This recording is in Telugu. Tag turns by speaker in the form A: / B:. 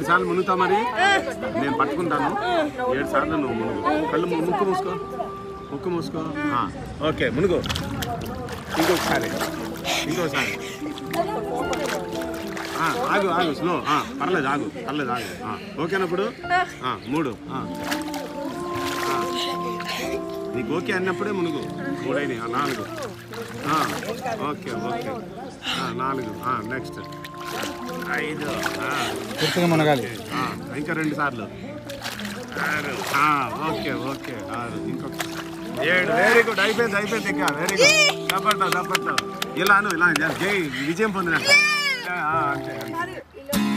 A: ఏడు సార్లు మునుగుతా మరి నేను పట్టుకుంటాను ఏడు సార్లు నువ్వు మునుగు కళ్ళు ము- ముక్కు మూసుకో ముక్కు మూసుకో ఆ, ఓకే మునుగు ఇంకొకసారి ఇంకొకసారి ఆ, ఆగు ఆగు స్లో ఆ, పర్లేదు ఆగు పర్లేదు ఆగు ఆ, ఓకేనప్పుడు ఆ, మూడు ఆ. ఆ. నీకు ఓకే అన్నప్పుడే మునుగు మూడైన నాలుగు ఆ, ఓకే ఓకే ఆ, నాలుగు నెక్స్ట్ ఐదు ఆ,
B: పూర్తిగా మునగాలి
A: ఆ, ఇంకా రెండు సార్లు ఆరు ఆ, ఓకే ఓకే ఆరు ఇంకొక ఏడు వెరీ గుడ్ అయిపోయింది అయిపోయింది ఇంకా వెరీ గుడ్ తప్పట్టావు తప్పట్టావు ఇలా అను ఇలా జై విజయం పొందినట్టు ఆ, అంతే అంతే